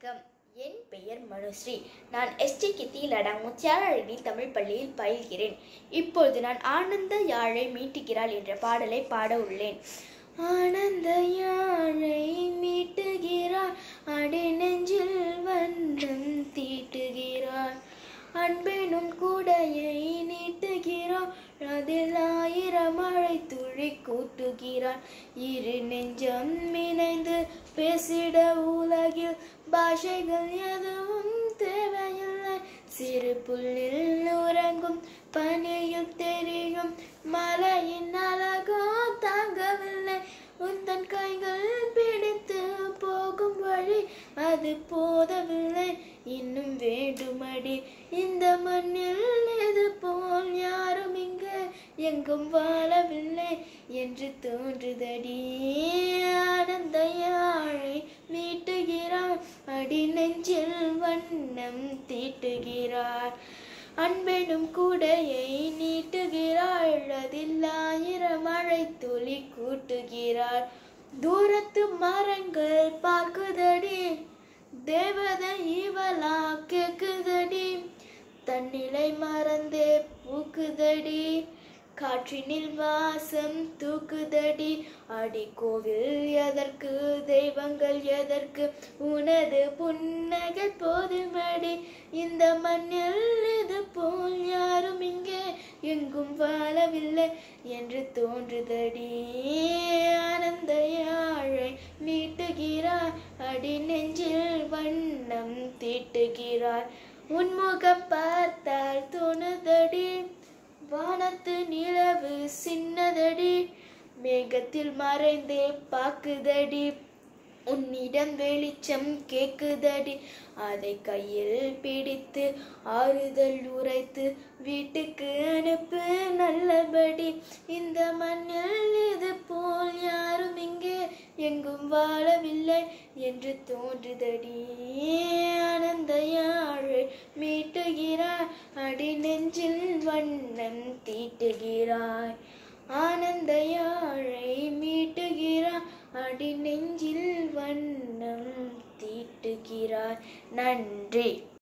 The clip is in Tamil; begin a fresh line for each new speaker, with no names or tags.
வணக்கம் என் பெயர் மனுஸ்ரீ நான் எஸ்டி கித்தி லடாங் முத்தியாளி தமிழ் பள்ளியில் பயில்கிறேன் இப்பொழுது நான் ஆனந்த யாழை மீட்டுகிறாள் என்ற பாடலை பாட உள்ளேன் ஆனந்த யாழை மீட்டுகிறாள் அடி நெஞ்சில் வண்ணம் தீட்டுகிறாள் அன்பெனும் கூடையை நீட்டுகிறாள் அதில் ஆயிரம் மழை துளி கூட்டுகிறாள் இரு நெஞ்சம் இணைந்து பேசிட உலகில் பாஷைகள் எதுவும் தேவையில்லை சிறு புல்லில் உறங்கும் பனியில் தெரியும் மலையின் அழகோ தாங்கவில்லை உந்தன் கைகள் பிடித்து போகும் வழி அது போதவில்லை இன்னும் வேண்டுமடி இந்த மண்ணில் இது போல் யாரும் இங்கு எங்கும் வாழவில்லை என்று தோன்றுதடி ஆனந்த யாழை மீட்டுகிறார் அடி நெஞ்சில் வண்ணம் தீட்டுகிறார் அன்பெனும் கூடையை நீட்டுகிறாள் அதில் ஆயிரம் மழை துளி கூட்டுகிறார் தூரத்து மரங்கள் பார்க்குதடி தேவதை இவளா கேக்குதடி தன்னிலை மறந்தே பூக்குதடி காற்றினில் வாசம் தூக்குதடி அடி கோவில் எதற்கு தெய்வங்கள் எதற்கு உனது புன்னகை போதுமடி இந்த மண்ணில் இது போல் யாரும் இங்கே எங்கும் வாழவில்லை என்று தோன்றுதடி ஆனந்த யாழை மீட்டுகிறார் அடி நெஞ்சில் வண்ணம் தீட்டுகிறார் உன்முகம் பார்த்தால் தோணுதடி வானத்து நிலவு சின்னதடி மேகத்தில் மறைந்தே பாக்குதடி உன்னிடம் வெளிச்சம் கேக்குதடி அதை கையில் பிடித்து ஆறுதல் உரைத்து வீட்டுக்கு அனுப்பு நல்லபடி இந்த மண்ணில் இது போல் யாரும் இங்கே எங்கும் வாழவில்லை என்று தோன்றுதடி ஆனந்த யாழை மீட்டுகிறாய் அடி நெஞ்சில் வண்ணம் தீட்டுகிறாய் ஆனந்த யாழை மீட்டுகிறாய் அடி நெஞ்சில் வண்ணம் தீட்டுகிறாய் நன்றி